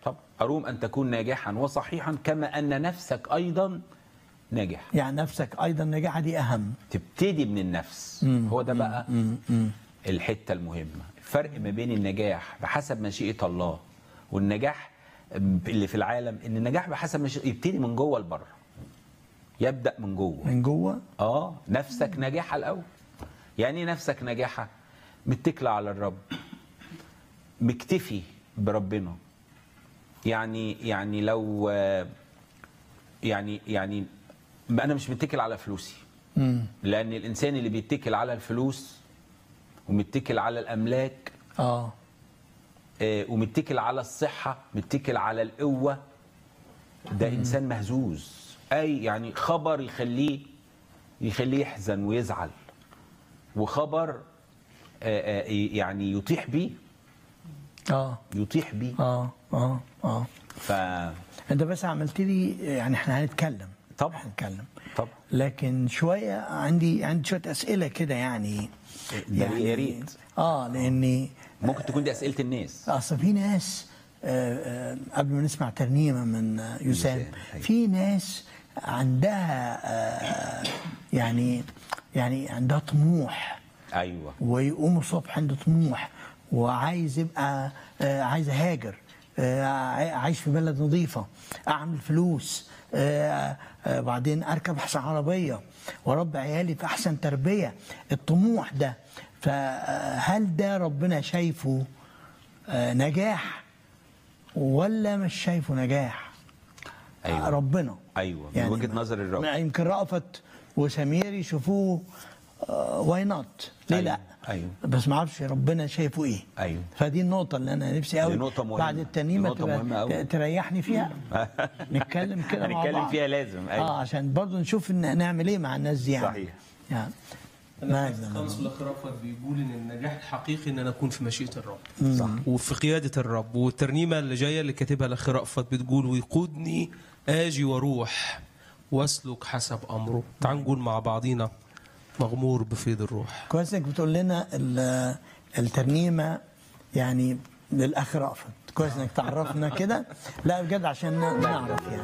طب اروم ان تكون ناجحا وصحيحا كما ان نفسك ايضا ناجح يعني نفسك ايضا النجاحه دي اهم تبتدي من النفس هو ده بقى الحته المهمه الفرق ما بين النجاح بحسب مشيئه الله والنجاح اللي في العالم ان النجاح بحسب مشيئه يبتدي من جوه لبره يبدا من جوه من جوه اه نفسك ناجحه الاول يعني ايه نفسك ناجحه متكله على الرب مكتفي بربنا يعني يعني لو آه، يعني يعني انا مش متكل على فلوسي امم لان الانسان اللي بيتكل على الفلوس ومتكل على الاملاك اه آه، ومتكل على الصحه متكل على القوه ده انسان مهزوز اي يعني خبر يخليه يخليه يحزن ويزعل وخبر آه، آه، يعني يطيح بيه اه يطيح بيه اه اه اه ف انت بس عملت لي يعني احنا هنتكلم طبعا هنتكلم طبعا لكن شويه عندي عندي شويه اسئله كده يعني ده يا ريت. اه لاني ممكن تكون دي اسئله الناس اصل في ناس آه، آه، قبل ما نسمع ترنيمه من آه، يسام يسام، أيوة. في ناس عندها آه، يعني يعني عندها طموح ايوه ويقوم الصبح عنده طموح وعايز يبقى آه، عايز اهاجر آه، عاي- عايش في بلد نظيفه اعمل فلوس آه، آه، بعدين اركب احسن عربيه واربي عيالي في احسن تربيه الطموح ده فهل ده ربنا شايفه آه، نجاح ولا مش شايفه نجاح أيوة. ربنا ايوه من وجهه نظر الرب يمكن رأفت وسمير يشوفوه واي نوت ليه أيوة، لا أيوة. بس ما اعرفش ربنا شايفه ايه أيوة. فدي النقطه اللي انا نفسي قوي دي نقطة مهمة. بعد الترنيمه دي نقطة تبقى مهمة أوي. ت- تريحني فيها نتكلم كده مع هنتكلم بعض فيها لازم، أيوة. اه عشان برضه نشوف إن نعمل ايه مع الناس دي يعني صحيح. يعني انا ماذا خمس الاخ رأفت بيقول ان النجاح الحقيقي ان انا اكون في مشيئه الرب صح. وفي قياده الرب والترنيمه اللي جايه اللي كاتبها الاخ رأفت بتقول ويقودني اجي واروح واسلك حسب امره تعال نقول مع بعضينا مغمور بفيض الروح كويس انك بتقول لنا ال- الترنيمه يعني للاخ رأفت كويس انك تعرفنا كده لا بجد عشان نعرف يعني